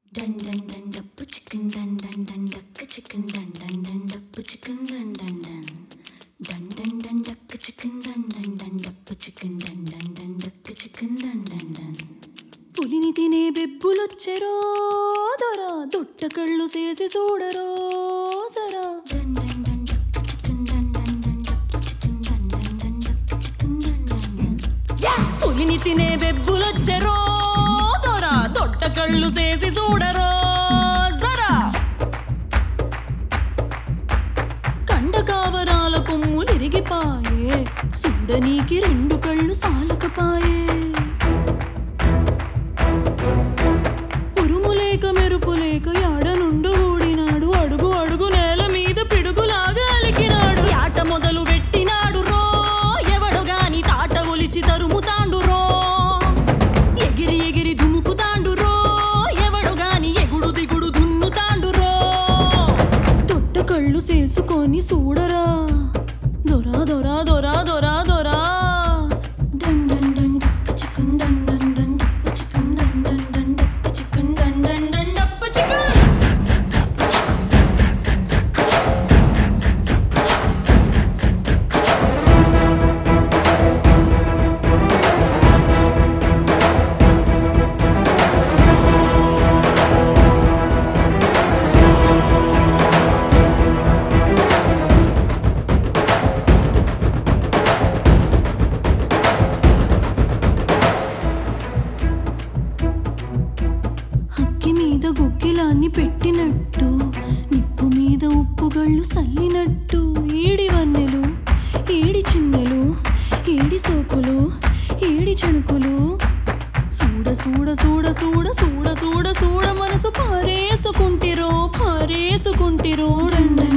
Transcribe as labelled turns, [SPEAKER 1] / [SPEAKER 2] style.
[SPEAKER 1] Dun dun dun dappu chicken dun dun dun duck chicken dun dun dun dappu chicken dun dun dun dun dun dun duck chicken dun dun dun dappu chicken dun dun dun duck chicken dun dun dun
[SPEAKER 2] పులిని తినే బెబ్బులొచ్చెరో దొరా దొట్ట కళ్ళు చేసి చూడరో సరా
[SPEAKER 1] dun dun dun duck chicken dun dun dun dappu chicken dun dun dun duck chicken dun dun dun
[SPEAKER 2] పులిని తినే బెబ్బులొచ్చెరో దొరా దొట్ట కళ్ళు చేసి చూడరో సరా కండ కావరాల కొమ్ములిరిగిపాయే చూడనీకి రెండు కళ్ళు సాలకపాయే ఉరుము లేక మెరుపు లేక యాడ నుండు ఊడినాడు అడుగు అడుగు నేల మీద పిడుగులాగా అలికినాడు ఆట మొదలు పెట్టినాడు రో ఎవడు గాని తాట ఒలిచి తరుముతాండు రో ఎగిరి ఎగిరి దుముకుతాండు రో ఎవడు గాని ఎగుడు దిగుడు దున్నుతాండు రో తొట్ట కళ్ళు చేసుకొని చూడరా దొరా దొరా దొరా దొరా దొరా
[SPEAKER 1] dun dun dun duck chicken dun dun dun dappu chicken dun dun dun duck chicken dun dun dun dappu chicken
[SPEAKER 2] అక్కి మీద గుగ్గిలాన్ని పెట్టినట్టు నిప్పు మీద ఉప్పుగళ్ళు సల్లినట్టు ఏడి వన్నెలు ఏడి చిన్నెలు ఏడి సోకులు ఏడి చణుకులు చూడ చూడ చూడ చూడ చూడ చూడ చూడ మనసు పారేసుకుంటిరో పారేసుకుంటిరో
[SPEAKER 1] dun dun